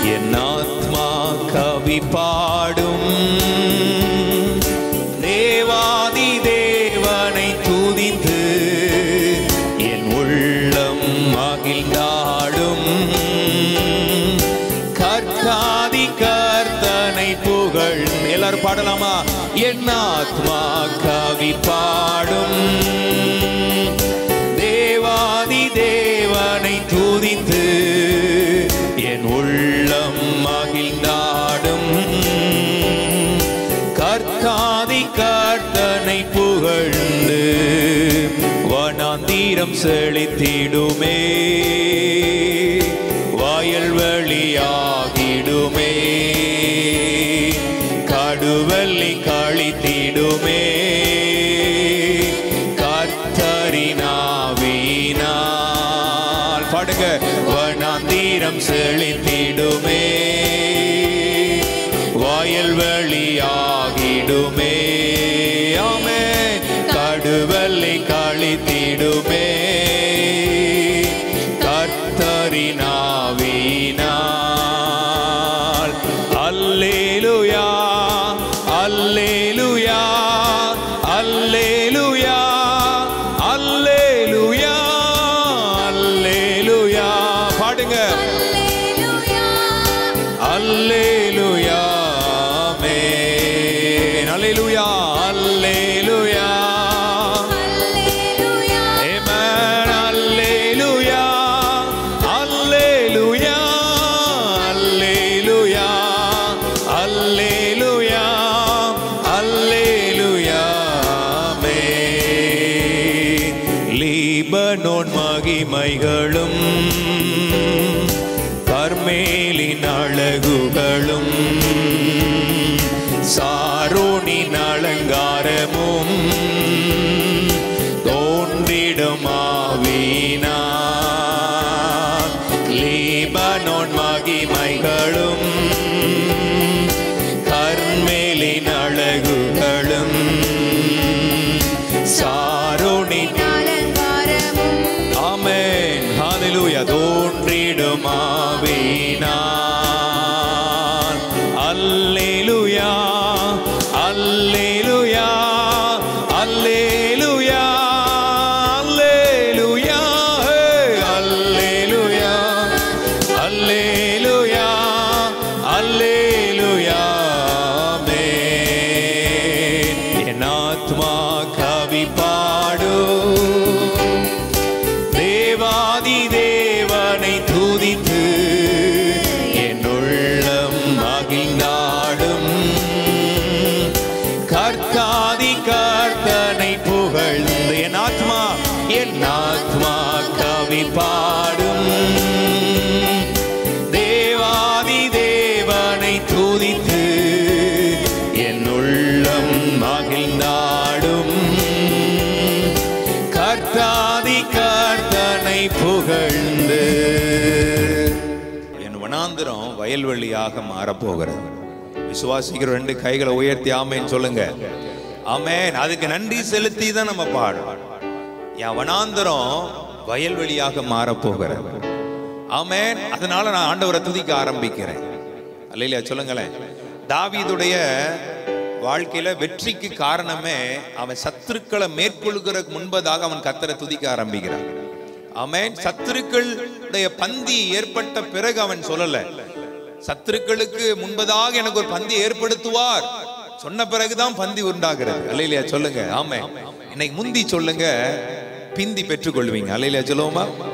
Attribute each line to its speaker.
Speaker 1: என் ஆத்மா கவி பாடும் தேவாதி தேவனை துதித்து என் உள்ளம் மகிழ்ந்தாடும் கர்த்தாதி கர்த்தனை புகழ் எல்லாரும் பாடலாமா என் ஆத்மா கவி பாடும் தேவாதி தேவனை துதித்து என் உள்ளம் மகிழ்ந்தாடும் கர்த்தாதி கர்த்தனை புகழ்ந்து வனாந்தீரம் செழித்திடுமே வயல்வெளியாகிடுமே கடுவெள்ளி கழித்திடுமே கர்த்தரினாவினால் பாடுங்க வனாந்தீரம் செழித்திடுமே வயல்வெளியாகிடுமே ஆமே கடுவெள்ளி கழித்திடுமே கர்த்தரினாவினால் அல்லேலுயா அல்லேலுயா அல்லேலுயா அல்லேலுயா அல்லேலுயா பாடுங்க அல்லேலுயா ஆமென் அல்லேலுயா அல்லேலுயா ஆமென் அல்லேலுயா அல்லேலுயா அல்லேலுயா அல்லேலுயா அல்லேலுயா ஆமென் லீபனோன் மகிமைகளும் கர்மேலின் அழகுகளும் சாரோனின் அலங்காரமும் தோன்றிடும் ஆவினா லீபனோன் மகிமைகளும் கர்மேலின் அழகுகளும் சாரோனின் ஆமென் ஹalleluya தோன்றிடும் ஆவினான் அல்லேலூயா அல்லேலூயா அல்லேலூயா அல்லேலூயா ஹே, அல்லேலூயா அல்லேலூயா அல்லேலூயா ஆமென் என் ஆத்மா கவி பாடும் தேவாதி தேவனை துதித்து என் உள்ளம் மகிழ்ந்தாடும் கர்த்தாதி கர்த்தனை புகழ்ந்து என் ஆத்மா என் ஆத்மா கவி பாடும் தேவாதி தேவனை துதித்து என் உள்ளம் மகிழ்ந்தாடும் கர்த்தாதி கர்த்தனை புகழ்ந்து என் வனாந்திரம் வயல்வெளியாக மாறப்போகிறது விசுவாசிக்கிற ரெண்டு கைகளை உயர்த்தி ஆமேன்னு சொல்லுங்க ஆமேன் அதுக்கு நன்றி செலுத்தி தான் நம்ம பாடுறோம் என் வனாந்திரம் வயல்வெளியாக மாறப்போகிறது ஆமேன் அதனால நான் ஆண்டவரை துதிக்க ஆரம்பிக்கிறேன் அல்லையா சொல்லுங்களேன் தாவீதுடைய வாழ்க்கையில வெற்றிக்கு காரணமே அவன் சத்துருக்களை மேற்கொள்கிற முன்பதாக அவன் கத்தரை துதிக்க ஆரம்பிக்கிறான் ஆமென் சத்துருக்களுடைய பந்தி ஏற்பட்ட பிறகு அவன் சொல்லல சத்துருக்களுக்கு முன்பதாக எனக்கு ஒரு பந்தி ஏற்படுத்துவார் சொன்ன பிறகுதான் பந்தி உண்டாகிறது அல்லையா சொல்லுங்க ஆமே இன்னைக்கு முந்தி சொல்லுங்க பிந்தி பெற்றுக்கொள்வீங்க அல்லையா சொல்லுவோமா